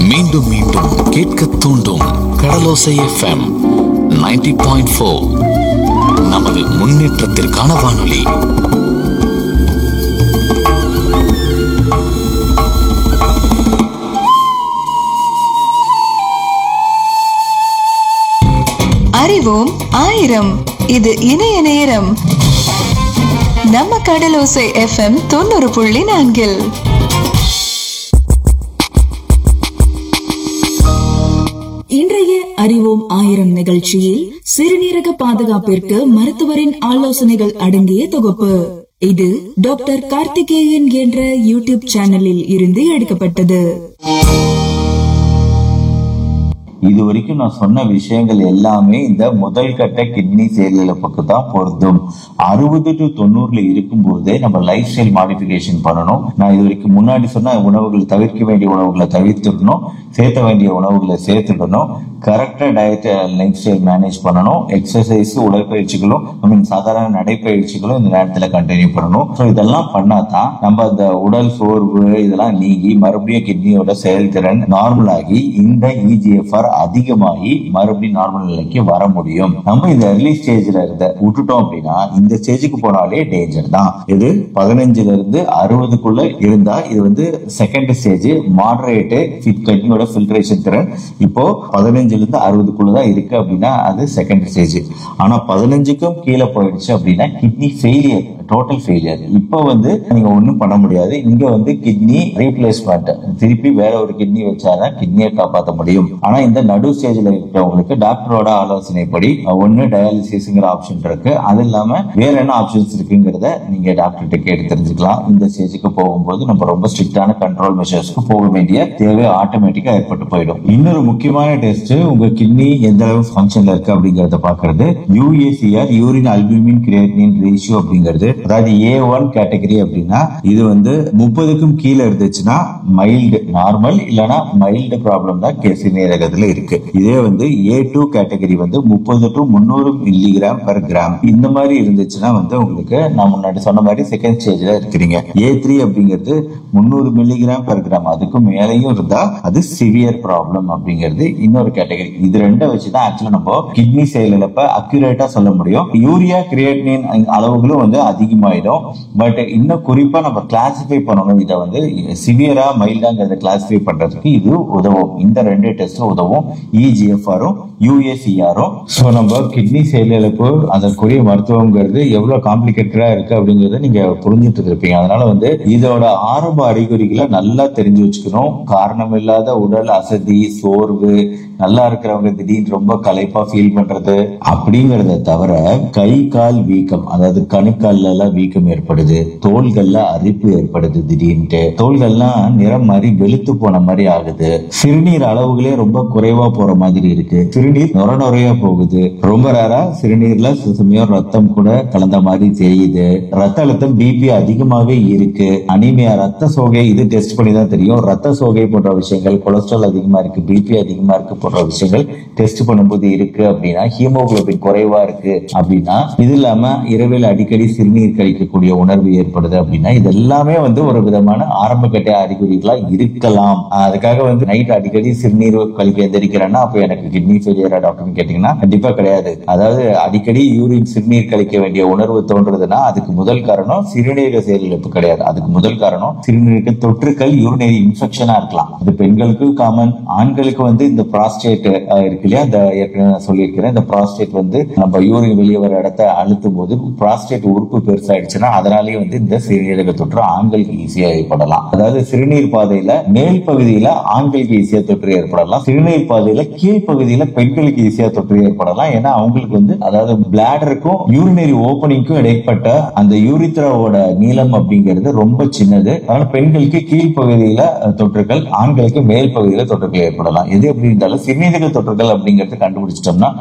மீண்டும் மீண்டும் கேட்க தூண்டும் கடலோசை எஃப்எம் 90.4 பாயிண்ட் ஃபோர் நமது முன்னேற்றத்திற்கான வானொலி அறிவோம் ஆயிரம் இது இணைய நேரம் நம்ம கடலோசை எஃப்எம் தொண்ணூறு புள்ளி நான்கில் இன்றைய அறிவோம் ஆயிரம் நிகழ்ச்சியில் சிறுநீரக பாதுகாப்பிற்கு மருத்துவரின் ஆலோசனைகள் அடங்கிய தொகுப்பு இது டாக்டர் கார்த்திகேயன் என்ற யூடியூப் சேனலில் இருந்து எடுக்கப்பட்டது இது வரைக்கும் நான் சொன்ன விஷயங்கள் எல்லாமே இந்த முதல் கட்ட கிட்னி செயலிழப்புக்கு தான் பொருந்தும் அறுபது டு தொண்ணூறுல இருக்கும்போதே நம்ம லைஃப் ஸ்டைல் மாடிஃபிகேஷன் பண்ணணும் நான் இது வரைக்கும் முன்னாடி சொன்ன உணவுகளை தவிர்க்க வேண்டிய உணவுகளை தவிர்த்துடணும் சேர்த்த வேண்டிய உணவுகளை சேர்த்துடணும் கரெக்டா டயட் லைஃப் ஸ்டைல் மேனேஜ் பண்ணணும் எக்ஸசைஸ் உடற்பயிற்சிகளும் ஐ மீன் சாதாரண நடைப்பயிற்சிகளும் இந்த நேரத்துல கண்டினியூ பண்ணணும் ஸோ இதெல்லாம் பண்ணாதான் நம்ம அந்த உடல் சோர்வு இதெல்லாம் நீங்கி மறுபடியும் கிட்னியோட செயல்திறன் நார்மல் ஆகி இந்த இஜிஎஃப்ஆர் அதிகமாகி மறுபடியும் நார்மல் நிலைக்கு வர முடியும் நம்ம இந்த early ஸ்டேஜ்ல இருந்த விட்டுட்டோம் அப்படின்னா இந்த ஸ்டேஜுக்கு போனாலே டேஞ்சர் தான் இது பதினஞ்சுல இருந்து அறுபதுக்குள்ள இருந்தா இது வந்து செகண்ட் ஸ்டேஜ் மாடரேட்டு கிட்னியோட ஃபில்ட்ரேஷன் திறன் இப்போ பதினஞ்சுல இருந்து அறுபதுக்குள்ள தான் இருக்கு அப்படின்னா அது செகண்ட் ஸ்டேஜ் ஆனா பதினஞ்சுக்கும் கீழே போயிடுச்சு அப்படின்னா கிட்னி ஃபெயிலியர் டோட்டல் ஃபெயிலியர் இப்போ வந்து நீங்க ஒண்ணும் பண்ண முடியாது இங்க வந்து கிட்னி ரீப்ளேஸ்மெண்ட் திருப்பி வேற ஒரு கிட்னி வச்சாதான் கிட்னியை காப்பாற்ற முடியும் ஆனா இந்த நடு ஸ்டேஜ்ல இருக்கிறவங்களுக்கு டாக்டரோட ஆலோசனைப்படி ஒன்னு டயாலிசிஸ்ங்கிற ஆப்ஷன் இருக்கு அது இல்லாம வேற என்ன ஆப்ஷன்ஸ் இருக்குங்கிறத நீங்க டாக்டர்கிட்ட கேட்டு தெரிஞ்சுக்கலாம் இந்த ஸ்டேஜுக்கு போகும்போது நம்ம ரொம்ப ஸ்ட்ரிக்டான கண்ட்ரோல் மெஷர்ஸ்க்கு போக வேண்டிய தேவை ஆட்டோமேட்டிக்கா ஏற்பட்டு போயிடும் இன்னொரு முக்கியமான டெஸ்ட் உங்க கிட்னி எந்த அளவு ஃபங்க்ஷன்ல இருக்கு அப்படிங்கறத பாக்குறது UACR urine albumin creatinine ratio அப்படிங்கிறது அதாவது ஏ ஒன் கேட்டகரி அப்படின்னா இது வந்து முப்பதுக்கும் கீழே இருந்துச்சுன்னா மைல்டு நார்மல் இல்லனா மைல்டு ப்ராப்ளம் தான் சிறுநீரகத்துல இருக்கு இதே வந்து ஏ டூ கேட்டகரி வந்து முப்பது டு முந்நூறு மில்லிகிராம் பர் கிராம் இந்த மாதிரி இருந்துச்சுன்னா வந்து உங்களுக்கு நான் முன்னாடி சொன்ன மாதிரி செகண்ட் ஸ்டேஜ்ல இருக்கிறீங்க ஏ த்ரீ அப்படிங்கிறது முந்நூறு மில்லிகிராம் பர் கிராம் அதுக்கும் மேலேயும் இருந்தா அது சிவியர் ப்ராப்ளம் அப்படிங்கிறது இன்னொரு கேட்டகரி இது ரெண்டை வச்சுதான் ஆக்சுவலா நம்ம கிட்னி செயலிழப்ப அக்யூரேட்டா சொல்ல முடியும் யூரியா கிரியேட்டினின் அளவுகளும் வந்து அதிகமாயிடும் பட் இன்னும் குறிப்பா நம்ம கிளாசிஃபை பண்ணணும் இதை வந்து சிவியரா மைல்டாங்கிறத கிளாசிஃபை பண்றதுக்கு இது உதவும் இந்த ரெண்டு டெஸ்டும் உதவும் இஜிஎஃப்ஆரும் யூஏசிஆரும் ஸோ நம்ம கிட்னி செயலிழப்பு அதற்குரிய மருத்துவங்கிறது எவ்வளவு காம்ப்ளிகேட்டடா இருக்கு அப்படிங்கறத நீங்க புரிஞ்சுட்டு இருப்பீங்க அதனால வந்து இதோட ஆரம்ப அறிகுறிகளை நல்லா தெரிஞ்சு வச்சுக்கணும் காரணம் இல்லாத உடல் அசதி சோர்வு நல்லா இருக்கிறவங்க திடீர்னு ரொம்ப களைப்பா ஃபீல் பண்றது அப்படிங்கறத தவிர கை கால் வீக்கம் அதாவது கணுக்கால்ல எல்லாம் வீக்கம் ஏற்படுது தோள்கள்ல அரிப்பு ஏற்படுது திடீர்னுட்டு தோள்கள்லாம் நிறம் மாதிரி வெளுத்து போன மாதிரி ஆகுது சிறுநீர் அளவுகளே ரொம்ப குறைவா போற மாதிரி இருக்கு சிறுநீர் நொர நொறையா போகுது ரொம்ப ரேரா சிறுநீர்ல சில சமயம் ரத்தம் கூட கலந்த மாதிரி தெரியுது ரத்த அழுத்தம் பிபி அதிகமாவே இருக்கு அனிமியா ரத்த சோகை இது டெஸ்ட் பண்ணி தான் தெரியும் ரத்த சோகை போன்ற விஷயங்கள் கொலஸ்ட்ரால் அதிகமா இருக்கு பிபி அதிகமா இருக்கு போன்ற விஷயங்கள் டெஸ்ட் பண்ணும்போது இருக்கு அப்படின்னா ஹீமோகுளோபின் குறைவா இருக்கு அப்படின்னா இது இல்லாம இரவில் அடிக்கடி சிறுநீர் கழிக்கக்கூடிய உணர்வு ஏற்படுது அப்படின்னா இது எல்லாமே வந்து ஒரு விதமான ஆரம்ப கட்ட அறிகுறிகளா இருக்கலாம் அதுக்காக வந்து நைட் அடிக்கடி சிறுநீர் கழிக்க எந்திரிக்கிறேன்னா அப்ப எனக்கு கிட்னி ஃபெயிலியரா டாக்டர்னு கேட்டீங்கன்னா கண்டிப்பா கிடையாது அதாவது அடிக்கடி யூரின் சிறுநீர் கழிக்க வேண்டிய உணர்வு தோன்றதுன்னா அதுக்கு முதல் காரணம் சிறுநீரக செயலிழப்பு கிடையாது அதுக்கு முதல் காரணம் சிறுநீரக தொற்றுக்கள் யூரினரி இன்ஃபெக்ஷனா இருக்கலாம் அது பெண்களுக்கு காமன் ஆண்களுக்கு வந்து இந்த ப்ராஸ்டேட் இருக்கு இல்லையா இந்த ஏற்கனவே நான் சொல்லியிருக்கிறேன் இந்த ப்ராஸ்டேட் வந்து நம்ம யூரின் வெளியே வர இடத்த அழுத்தும் போது ப்ராஸ்டேட் உறுப்பு பெருசாயிடுச்சுன்னா அதனாலேயே வந்து இந்த சிறுநீரக தொற்று ஆண்களுக்கு ஈஸியா ஏற்படலாம் அதாவது சிறுநீர் பாதையில மேல் பகுதியில ஆண்களுக்கு ஈஸியா தொற்று ஏற்படலாம் சிறுநீர் பாதையில கீழ் பகுதியில பெண்களுக்கு ஈஸியா தொற்று ஏற்படலாம் ஏன்னா அவங்களுக்கு வந்து அதாவது பிளாடருக்கும் யூரினரி ஓப்பனிங்க்கும் இடைப்பட்ட அந்த யூரித்ராவோட நீளம் அப்படிங்கிறது ரொம்ப சின்னது அதனால பெண்களுக்கு கீழ் பகுதியில அஹ், தொற்றுகள் ஆண்களுக்கு மேல் பகுதியில தொற்றுகள் ஏற்படலாம் எது எப்படி இருந்தாலும் சிறுநீரக தொற்றுகள் அப்படிங்கறது கண்டுபிடிச்சிட்டோம்னா